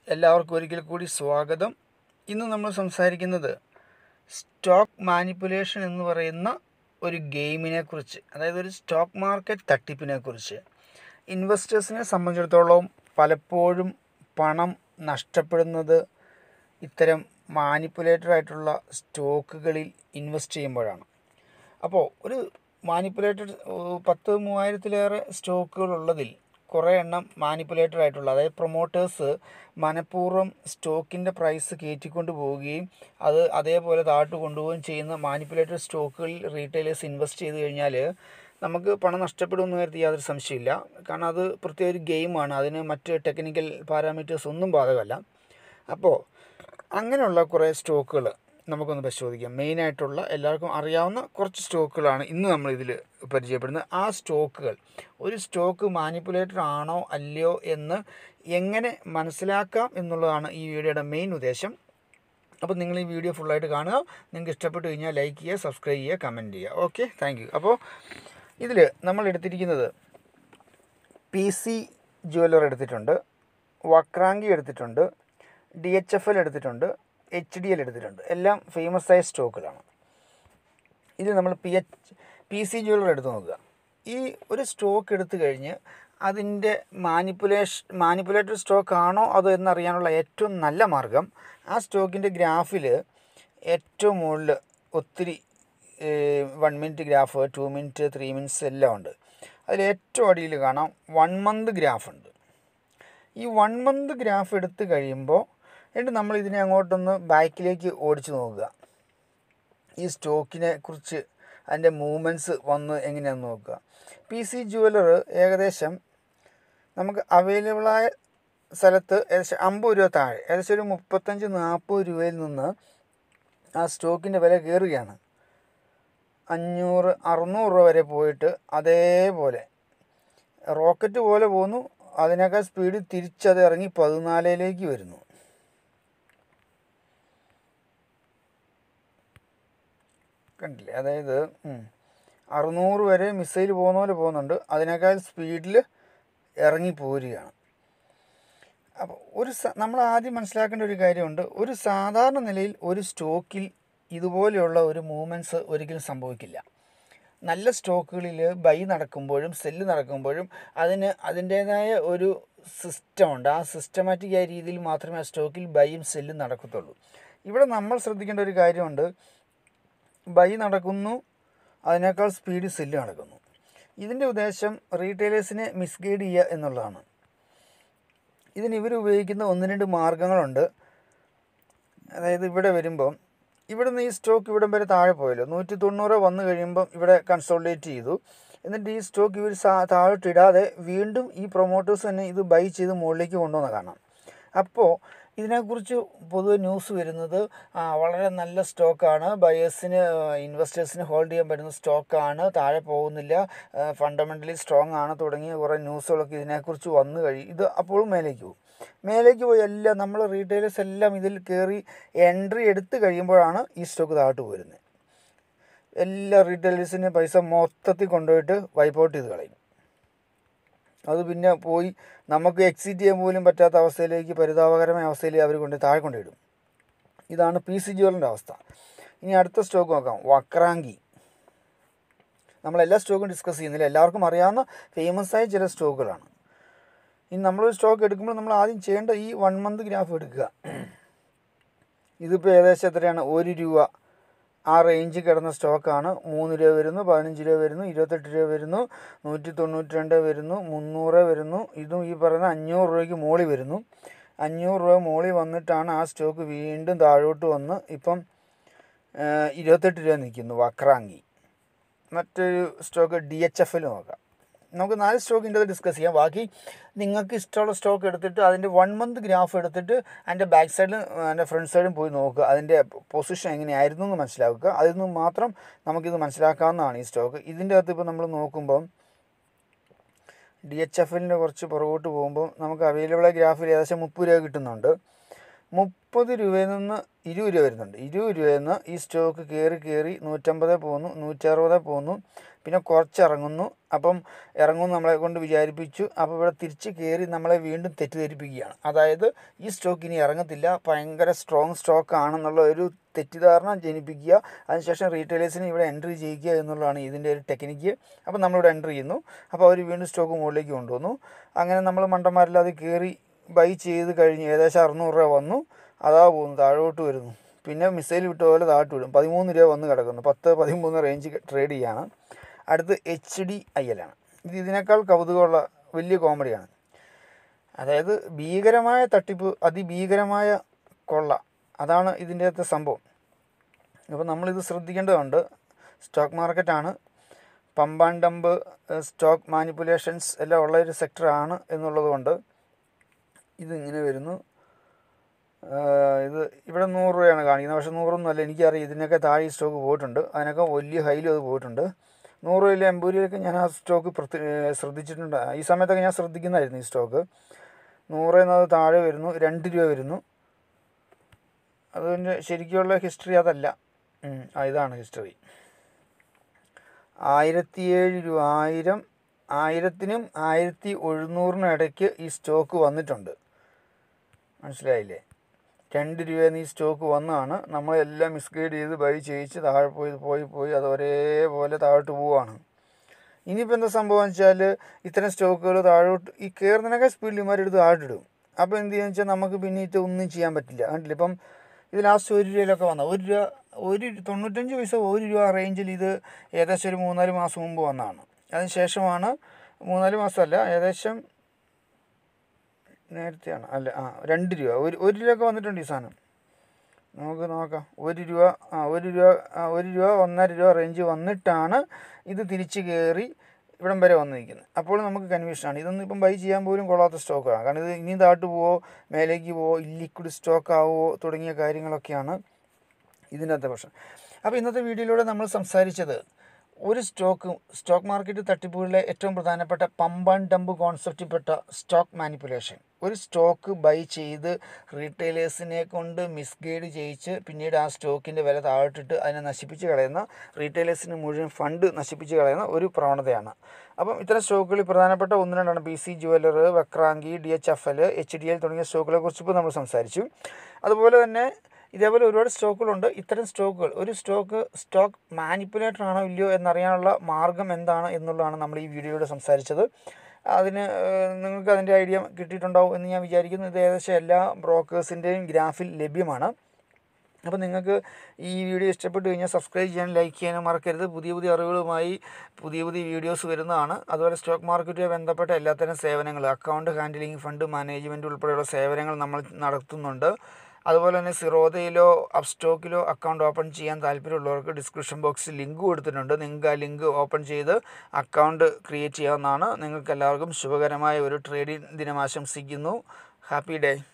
എല്ലാവർക്കും ഒരിക്കൽ കൂടി സ്വാഗതം ഇന്ന് നമ്മൾ സംസാരിക്കുന്നത് സ്റ്റോക്ക് മാനിപ്പുലേഷൻ എന്ന് പറയുന്ന ഒരു ഗെയിമിനെ കുറിച്ച് അതായത് ഒരു സ്റ്റോക്ക് മാർക്കറ്റ് തട്ടിപ്പിനെ കുറിച്ച് ഇൻവെസ്റ്റേഴ്സിനെ സംബന്ധിച്ചിടത്തോളം പലപ്പോഴും പണം നഷ്ടപ്പെടുന്നത് ഇത്തരം മാനിപ്പുലേറ്റഡ് ആയിട്ടുള്ള സ്റ്റോക്കുകളിൽ ഇൻവെസ്റ്റ് ചെയ്യുമ്പോഴാണ് അപ്പോൾ ഒരു മാനിപ്പുലേറ്റഡ് പത്ത് മൂവായിരത്തിലേറെ സ്റ്റോക്കുകൾ ഉള്ളതിൽ കുറേ എണ്ണം മാനിപ്പുലേറ്റഡ് ആയിട്ടുള്ള അതായത് പ്രൊമോട്ടേഴ്സ് മനഃപൂർവ്വം സ്റ്റോക്കിൻ്റെ പ്രൈസ് കയറ്റിക്കൊണ്ട് പോവുകയും അത് അതേപോലെ താഴ്ത്തു കൊണ്ടുപോവുകയും ചെയ്യുന്ന മാനിപ്പുലേറ്റഡ് സ്റ്റോക്കുകളിൽ റീറ്റെയിലേഴ്സ് ഇൻവെസ്റ്റ് ചെയ്ത് കഴിഞ്ഞാൽ നമുക്ക് പണം നഷ്ടപ്പെടുമെന്ന് കരുതി യാതൊരു സംശയമില്ല കാരണം അത് പ്രത്യേക ഒരു ഗെയിമാണ് അതിന് മറ്റ് ടെക്നിക്കൽ പാരാമീറ്റേഴ്സ് ഒന്നും ബാധകമല്ല അപ്പോൾ അങ്ങനെയുള്ള കുറേ സ്റ്റോക്കുകൾ നമുക്കൊന്ന് പരിശോധിക്കാം മെയിനായിട്ടുള്ള എല്ലാവർക്കും അറിയാവുന്ന കുറച്ച് സ്റ്റോക്കുകളാണ് ഇന്ന് നമ്മൾ ഇതിൽ പരിചയപ്പെടുന്നത് ആ സ്റ്റോക്കുകൾ ഒരു സ്റ്റോക്ക് മാനിപ്പുലേറ്റഡ് ആണോ അല്ലയോ എന്ന് എങ്ങനെ മനസ്സിലാക്കാം എന്നുള്ളതാണ് ഈ വീഡിയോയുടെ മെയിൻ ഉദ്ദേശം അപ്പോൾ നിങ്ങൾ ഈ വീഡിയോ ഫുള്ളായിട്ട് കാണുക നിങ്ങൾക്ക് ഇഷ്ടപ്പെട്ട് കഴിഞ്ഞാൽ ലൈക്ക് ചെയ്യുക സബ്സ്ക്രൈബ് ചെയ്യുക കമൻറ്റ് ചെയ്യുക ഓക്കെ താങ്ക് യു അപ്പോൾ ഇതിൽ നമ്മൾ എടുത്തിരിക്കുന്നത് പി സി ജുവല്ലർ എടുത്തിട്ടുണ്ട് വക്രാങ്കി എടുത്തിട്ടുണ്ട് ഡി എച്ച് എഫ് എൽ എടുത്തിട്ടുണ്ട് എച്ച് ഡി എൽ എടുത്തിട്ടുണ്ട് എല്ലാം ഫേമസ് ആയ സ്റ്റോക്കുകളാണ് ഇത് നമ്മൾ P H P C jeweller എടുത്ത് നോക്കുക ഈ ഒരു സ്റ്റോക്ക് എടുത്തു കഴിഞ്ഞ് അതിൻ്റെ മാനിപ്പുലേഷൻ മാനിപ്പുലേറ്റഡ് സ്റ്റോക്ക് ആണോ അതോ എന്നറിയാനുള്ള ഏറ്റവും നല്ല മാർഗം ആ സ്റ്റോക്കിൻ്റെ ഗ്രാഫിൽ ഏറ്റവും മുകളിൽ ഒത്തിരി one minute graph two minute three minutes എല്ലാം ഉണ്ട് അതിൽ ഏറ്റവും അടിയിൽ കാണാം വൺ മന്ത് ഗ്രാഫ് ഉണ്ട് ഈ വൺ മന്ത് ഗ്രാഫ് എടുത്ത് കഴിയുമ്പോൾ എന്നിട്ട് നമ്മൾ ഇതിനെ അങ്ങോട്ടൊന്ന് ബാക്കിലേക്ക് ഓടിച്ചു നോക്കുക ഈ സ്റ്റോക്കിനെ കുറിച്ച് അതിൻ്റെ മൂവ്മെൻറ്റ്സ് വന്ന് എങ്ങനെയാണെന്ന് നോക്കുക പി സി ജുവലർ ഏകദേശം നമുക്ക് അവൈലബിളായ സ്ഥലത്ത് ഏകദേശം അമ്പത് രൂപ താഴെ ഏകദേശം ഒരു മുപ്പത്തഞ്ച് നാൽപ്പത് രൂപയിൽ നിന്ന് ആ സ്റ്റോക്കിൻ്റെ വില കയറുകയാണ് അഞ്ഞൂറ് അറുന്നൂറ് രൂപ വരെ പോയിട്ട് അതേപോലെ റോക്കറ്റ് പോലെ പോന്നു അതിനേക്കാൾ സ്പീഡിൽ തിരിച്ചത് ഇറങ്ങി പതിനാലിലേക്ക് വരുന്നു കണ്ടില്ലേ അതായത് അറുന്നൂറ് വരെ മിസൈൽ പോകുന്ന പോലെ പോകുന്നുണ്ട് അതിനേക്കാൾ സ്പീഡിൽ ഇറങ്ങി പോരുകയാണ് അപ്പോൾ ഒരു നമ്മൾ ആദ്യം മനസ്സിലാക്കേണ്ട ഒരു കാര്യമുണ്ട് ഒരു സാധാരണ നിലയിൽ ഒരു സ്റ്റോക്കിൽ ഇതുപോലെയുള്ള ഒരു മൂവ്മെൻറ്റ്സ് ഒരിക്കലും സംഭവിക്കില്ല നല്ല സ്റ്റോക്കുകളിൽ ബൈ നടക്കുമ്പോഴും സെല്ല് നടക്കുമ്പോഴും അതിന് അതിൻ്റേതായ ഒരു സിസ്റ്റമുണ്ട് ആ സിസ്റ്റമാറ്റിക് ആയ രീതിയിൽ മാത്രമേ ആ സ്റ്റോക്കിൽ ബൈയും സെല്ലും നടക്കത്തുള്ളൂ ഇവിടെ നമ്മൾ ശ്രദ്ധിക്കേണ്ട ഒരു കാര്യമുണ്ട് ബൈ നടക്കുന്നു അതിനേക്കാൾ സ്പീഡ് സെല്ല് നടക്കുന്നു ഇതിൻ്റെ ഉദ്ദേശം റീറ്റെയിലേഴ്സിനെ മിസ്ഗൈഡ് ചെയ്യുക എന്നുള്ളതാണ് ഇതിന് ഇവർ ഉപയോഗിക്കുന്ന ഒന്ന് രണ്ട് മാർഗങ്ങളുണ്ട് അതായത് ഇവിടെ വരുമ്പം ഇവിടെ നിന്ന് ഈ സ്റ്റോക്ക് ഇവിടം വരെ താഴെ പോയല്ലോ നൂറ്റി തൊണ്ണൂറ് വന്നു കഴിയുമ്പം ഇവിടെ കൺസോൾട്ടേറ്റ് ചെയ്തു എന്നിട്ട് ഈ സ്റ്റോക്ക് ഇവർ താഴോട്ടിടാതെ വീണ്ടും ഈ പ്രൊമോട്ടേഴ്സ് തന്നെ ഇത് ബൈ ചെയ്ത് മുകളിലേക്ക് കൊണ്ടുവന്ന് കാണാം അപ്പോൾ ഇതിനെക്കുറിച്ച് പൊതുവെ ന്യൂസ് വരുന്നത് വളരെ നല്ല സ്റ്റോക്കാണ് ബയേഴ്സിന് ഇൻവെസ്റ്റേഴ്സിന് ഹോൾഡ് ചെയ്യാൻ പറ്റുന്ന സ്റ്റോക്കാണ് താഴെ പോകുന്നില്ല ഫണ്ടമെൻ്റലി സ്ട്രോങ് ആണ് തുടങ്ങിയ കുറേ ന്യൂസുകളൊക്കെ ഇതിനെക്കുറിച്ച് വന്നു കഴിയും ഇത് അപ്പോഴും മേലേക്ക് പോകും മേലേക്ക് പോയി എല്ലാം നമ്മൾ റീറ്റെയിലേഴ്സ് എല്ലാം ഇതിൽ കയറി എൻട്രി എടുത്ത് കഴിയുമ്പോഴാണ് ഈ സ്റ്റോക്ക് താഴോട്ട് പോരുന്നത് എല്ലാ റീറ്റെയിലേഴ്സിന് പൈസ മൊത്തത്തിൽ കൊണ്ടുപോയിട്ട് വൈപ്പ് ഔട്ട് ചെയ്ത് കളയും അത് പിന്നെ പോയി നമുക്ക് എക്സിറ്റ് ചെയ്യാൻ പോലും പറ്റാത്ത അവസ്ഥയിലേക്ക് പരിതാപകരമായ അവസ്ഥയിൽ അവർ കൊണ്ട് താഴെ കൊണ്ടിടും ഇതാണ് പി സി ജിയോറിൻ്റെ അവസ്ഥ ഇനി അടുത്ത സ്റ്റോക്ക് നോക്കാം വക്രാങ്കി നമ്മൾ എല്ലാ സ്റ്റോക്കും ഡിസ്കസ് ചെയ്യുന്നില്ല എല്ലാവർക്കും അറിയാവുന്ന ഫേമസ് ആയ ചില സ്റ്റോക്കുകളാണ് ഇനി നമ്മളൊരു സ്റ്റോക്ക് എടുക്കുമ്പോൾ നമ്മൾ ആദ്യം ചെയ്യേണ്ട ഈ വൺ മന്ത് ഗ്രാഫ് എടുക്കുക ഇതിപ്പോൾ ഏകദേശം എത്രയാണ് ഒരു രൂപ ആ റേഞ്ച് കിടന്ന സ്റ്റോക്കാണ് മൂന്ന് രൂപ വരുന്നു പതിനഞ്ച് രൂപ വരുന്നു ഇരുപത്തെട്ട് രൂപ വരുന്നു നൂറ്റി തൊണ്ണൂറ്റി രണ്ട് വരുന്നു മുന്നൂറ് വരുന്നു ഇതും ഈ പറയുന്ന അഞ്ഞൂറ് രൂപയ്ക്ക് മോളി വരുന്നു അഞ്ഞൂറ് രൂപ മോളി വന്നിട്ടാണ് ആ സ്റ്റോക്ക് വീണ്ടും താഴോട്ട് വന്ന് ഇപ്പം ഇരുപത്തെട്ട് രൂപ നിൽക്കുന്നു വക്രാങ്കി മറ്റൊരു സ്റ്റോക്ക് ഡി എച്ച് എഫിൽ നോക്കാം നമുക്ക് നാല് സ്റ്റോക്കിൻ്റെ അത് ഡിസ്കസ് ചെയ്യാം ബാക്കി നിങ്ങൾക്ക് ഇഷ്ടമുള്ള സ്റ്റോക്ക് എടുത്തിട്ട് അതിൻ്റെ വൺ മന്ത് ഗ്രാഫ് എടുത്തിട്ട് അതിൻ്റെ ബാക്ക് സൈഡിലും അതിൻ്റെ ഫ്രണ്ട് സൈഡും പോയി നോക്കുക അതിൻ്റെ പൊസിഷൻ എങ്ങനെയായിരുന്നു എന്ന് മനസ്സിലാക്കുക അതിൽ നിന്ന് മാത്രം നമുക്കിത് മനസ്സിലാക്കാവുന്നതാണ് ഈ സ്റ്റോക്ക് ഇതിൻ്റെ അകത്ത് ഇപ്പോൾ നമ്മൾ നോക്കുമ്പം ഡി എച്ച് എഫിൻ്റെ കുറച്ച് പുറകോട്ട് പോകുമ്പോൾ നമുക്ക് അവൈലബിൾ ആയ ഗ്രാഫിൽ ഏകദേശം മുപ്പത് രൂപ കിട്ടുന്നുണ്ട് മുപ്പത് രൂപയിൽ നിന്ന് ഇരുപത് രൂപ വരുന്നുണ്ട് ഇരുപത് രൂപയിൽ നിന്ന് ഈ സ്റ്റോക്ക് കയറി കയറി നൂറ്റമ്പത് പോകുന്നു നൂറ്ററുപത് പോകുന്നു പിന്നെ കുറച്ച് ഇറങ്ങുന്നു അപ്പം ഇറങ്ങുമെന്ന് നമ്മളെ കൊണ്ട് വിചാരിപ്പിച്ചു അപ്പോൾ ഇവിടെ തിരിച്ച് കയറി നമ്മളെ വീണ്ടും തെറ്റിദ്ധരിപ്പിക്കുകയാണ് അതായത് ഈ സ്റ്റോക്ക് ഇനി ഇറങ്ങത്തില്ല ഭയങ്കര സ്ട്രോങ് സ്റ്റോക്ക് ആണെന്നുള്ള ഒരു തെറ്റിദ്ധാരണ ജനിപ്പിക്കുക അതിനുശേഷം റീറ്റെയിലേഴ്സിന് ഇവിടെ എൻട്രി ചെയ്യിക്കുക എന്നുള്ളതാണ് ഇതിൻ്റെ ഒരു ടെക്നിക്ക് അപ്പോൾ നമ്മളിവിടെ എൻട്രി ചെയ്യുന്നു അപ്പോൾ അവർ വീണ്ടും സ്റ്റോക്ക് മുകളിലേക്ക് കൊണ്ടുവന്നു അങ്ങനെ നമ്മൾ മണ്ടന്മാരില്ലാതെ കയറി ബൈ ചെയ്ത് കഴിഞ്ഞ് ഏകദേശം അറുന്നൂറ് രൂപ വന്നു അതാ പോകുന്നു താഴോട്ട് വരുന്നു പിന്നെ മിസൈൽ വിട്ട പോലെ താഴോട്ട് വിടും പതിമൂന്ന് രൂപ വന്ന് കിടക്കുന്നു പത്ത് പതിമൂന്ന് റേഞ്ച് ട്രേഡ് ചെയ്യാണ് അടുത്ത് എച്ച് ഡി ഐ എൽ ആണ് ഇത് ഇതിനേക്കാൾ കൗതുകമുള്ള വലിയ കോമഡിയാണ് അതായത് ഭീകരമായ തട്ടിപ്പ് അതിഭീകരമായ കൊള്ള അതാണ് ഇതിൻ്റെ അകത്തെ സംഭവം അപ്പോൾ നമ്മളിത് ശ്രദ്ധിക്കേണ്ടതുണ്ട് സ്റ്റോക്ക് മാർക്കറ്റാണ് pump and dump stock manipulations എല്ലാം ഉള്ള ഒരു സെക്ടറാണ് എന്നുള്ളത് കൊണ്ട് ഇതിങ്ങനെ വരുന്നു ഇത് ഇവിടെ നൂറ് രൂപയാണ് കാണിക്കുന്നത് പക്ഷേ നൂറൊന്നും അല്ല എനിക്കറിയാം ഇതിനൊക്കെ താഴെ ഈ സ്റ്റോക്ക് പോയിട്ടുണ്ട് അതിനൊക്കെ വലിയ ഹൈലും അത് പോയിട്ടുണ്ട് നൂറ് രൂപയിലും എൺപത് രൂപയിലൊക്കെ ഞാൻ ആ സ്റ്റോക്ക് പ്രത്യേക ശ്രദ്ധിച്ചിട്ടുണ്ട് ഈ സമയത്തൊക്കെ ഞാൻ ശ്രദ്ധിക്കുന്നതായിരുന്നു ഈ സ്റ്റോക്ക് നൂറ് എന്നത് താഴെ വരുന്നു രണ്ട് രൂപ വരുന്നു അതിൻ്റെ ശരിക്കുള്ള ഹിസ്റ്ററി അതല്ല ആ ഇതാണ് ഹിസ്റ്ററി ആയിരത്തി ഏഴ് രൂപ ആയിരം ആയിരത്തിനും ആയിരത്തി എഴുന്നൂറിനും ഇടയ്ക്ക് ഈ സ്റ്റോക്ക് വന്നിട്ടുണ്ട് മനസ്സിലായില്ലേ രണ്ട് രൂപയിൽ ഈ സ്റ്റോക്ക് വന്നതാണ് നമ്മളെല്ലാം മിസ്ഗൈഡ് ചെയ്ത് ബൈ ചെയ്യിച്ച് താഴെ പോയി പോയി പോയി അത് ഒരേപോലെ താഴോട്ട് പോവുകയാണ് ഇനിയിപ്പോൾ എന്താ സംഭവം വെച്ചാൽ ഇത്തരം സ്റ്റോക്കുകൾ താഴോട്ട് ഈ കയറുന്നതിനൊക്കെ സ്പീഡിൽ ഇമാരെടുത്ത് താഴോട്ടിടും അപ്പോൾ എന്ത് ചെയ്യുക വെച്ചാൽ നമുക്ക് പിന്നെ ഇത് ഒന്നും ചെയ്യാൻ പറ്റില്ല കണ്ടില്ല ഇപ്പം ഇത് ലാസ്റ്റ് ഒരു രൂപയിലൊക്കെ വന്ന ഒരു രൂപ ഒരു തൊണ്ണൂറ്റഞ്ച് പൈസ ഒരു രൂപ റേഞ്ചിൽ ഇത് ഏകദേശം ഒരു മൂന്നാല് മാസം മുമ്പ് വന്നതാണ് അതിന് ശേഷമാണ് മൂന്നാല് മാസമല്ല ഏകദേശം നേരത്തെയാണ് അല്ല ആ രണ്ട് രൂപ ഒരു ഒരു രൂപയൊക്കെ വന്നിട്ടുണ്ട് ഈ സാധനം നമുക്ക് നോക്കാം ഒരു രൂപ ആ ഒരു രൂപ ആ ഒരു രൂപ ഒന്നര രൂപ റേഞ്ച് വന്നിട്ടാണ് ഇത് തിരിച്ച് കയറി ഇവിടം വരെ വന്നിരിക്കുന്നത് അപ്പോൾ നമുക്ക് കൺഫ്യൂഷനാണ് ഇതൊന്നും ഇപ്പം ബൈ ചെയ്യാൻ പോലും കൊള്ളാത്ത സ്റ്റോക്കാണ് കാരണം ഇത് ഇനി താട്ട് പോവോ മേലേക്ക് പോവോ ഇല്ലിക്വിഡ് സ്റ്റോക്ക് ആവുമോ തുടങ്ങിയ കാര്യങ്ങളൊക്കെയാണ് ഇതിനകത്തെ പ്രശ്നം അപ്പോൾ ഇന്നത്തെ വീഡിയോയിലൂടെ നമ്മൾ സംസാരിച്ചത് ഒരു സ്റ്റോക്ക് സ്റ്റോക്ക് മാർക്കറ്റ് തട്ടിപ്പുകളിലെ ഏറ്റവും പ്രധാനപ്പെട്ട പമ്പ് ആൻഡ് ഡമ്പ് കോൺസെപ്റ്റിൽപ്പെട്ട സ്റ്റോക്ക് മാനിപ്പുലേഷൻ ഒരു സ്റ്റോക്ക് ബൈ ചെയ്ത് റീറ്റെയിലേഴ്സിനെ കൊണ്ട് മിസ്ഗൈഡ് ചെയ്യിച്ച് പിന്നീട് ആ സ്റ്റോക്കിൻ്റെ വില താഴ്ത്തിട്ട് അതിനെ നശിപ്പിച്ച് കളയുന്ന റീറ്റെയിലേഴ്സിന് മുഴുവൻ ഫണ്ട് നശിപ്പിച്ച് കളയുന്ന ഒരു പ്രവണതയാണ് അപ്പം ഇത്തരം സ്റ്റോക്കുകളിൽ പ്രധാനപ്പെട്ട ഒന്ന് രണ്ടാണ് B C jeweller Vakrangee D H F L H D L തുടങ്ങിയ സ്റ്റോക്കുകളെ കുറിച്ച് ഇപ്പോൾ നമ്മൾ സംസാരിച്ചു അതുപോലെ തന്നെ ഇതേപോലെ ഒരുപാട് സ്റ്റോക്കുകളുണ്ട് ഇത്തരം സ്റ്റോക്കുകൾ ഒരു സ്റ്റോക്ക് സ്റ്റോക്ക് മാനിപ്പുലേറ്റർ ആണോ ഇല്ലയോ എന്നറിയാനുള്ള മാർഗം എന്താണ് എന്നുള്ളതാണ് നമ്മൾ ഈ വീഡിയോയിലൂടെ സംസാരിച്ചത് അതിന് നിങ്ങൾക്ക് അതിൻ്റെ ഐഡിയ കിട്ടിയിട്ടുണ്ടാവും എന്ന് ഞാൻ വിചാരിക്കുന്നു ഇത് ഏകദേശം എല്ലാ ബ്രോക്കേഴ്സിൻ്റെയും ഗ്രാഫിൽ ലഭ്യമാണ് അപ്പോൾ നിങ്ങൾക്ക് ഈ വീഡിയോ ഇഷ്ടപ്പെട്ട് കഴിഞ്ഞാൽ സബ്സ്ക്രൈബ് ചെയ്യാൻ ലൈക്ക് ചെയ്യാനും മറക്കരുത് പുതിയ പുതിയ അറിവുകളുമായി പുതിയ പുതിയ വീഡിയോസ് വരുന്നതാണ് അതുപോലെ സ്റ്റോക്ക് മാർക്കറ്റുമായി ബന്ധപ്പെട്ട എല്ലാത്തരം സേവനങ്ങൾ അക്കൗണ്ട് ഹാൻഡിലിംഗ് ഫണ്ട് മാനേജ്മെൻറ്റ് ഉൾപ്പെടെയുള്ള സേവനങ്ങൾ നമ്മൾ നടത്തുന്നുണ്ട് അതുപോലെ തന്നെ സിറോദയിലോ അപ് സ്റ്റോക്കിലോ അക്കൗണ്ട് ഓപ്പൺ ചെയ്യാൻ താല്പര്യമുള്ളവർക്ക് ഡിസ്ക്രിപ്ഷൻ ബോക്സിൽ ലിങ്ക് കൊടുത്തിട്ടുണ്ട് നിങ്ങൾക്ക് ആ ലിങ്ക് ഓപ്പൺ ചെയ്ത് അക്കൗണ്ട് ക്രിയേറ്റ് ചെയ്യാവുന്നതാണ് നിങ്ങൾക്ക് എല്ലാവർക്കും ശുഭകരമായ ഒരു ട്രേഡിംഗ് ദിനം ആശംസിക്കുന്നു ഹാപ്പി ഡേ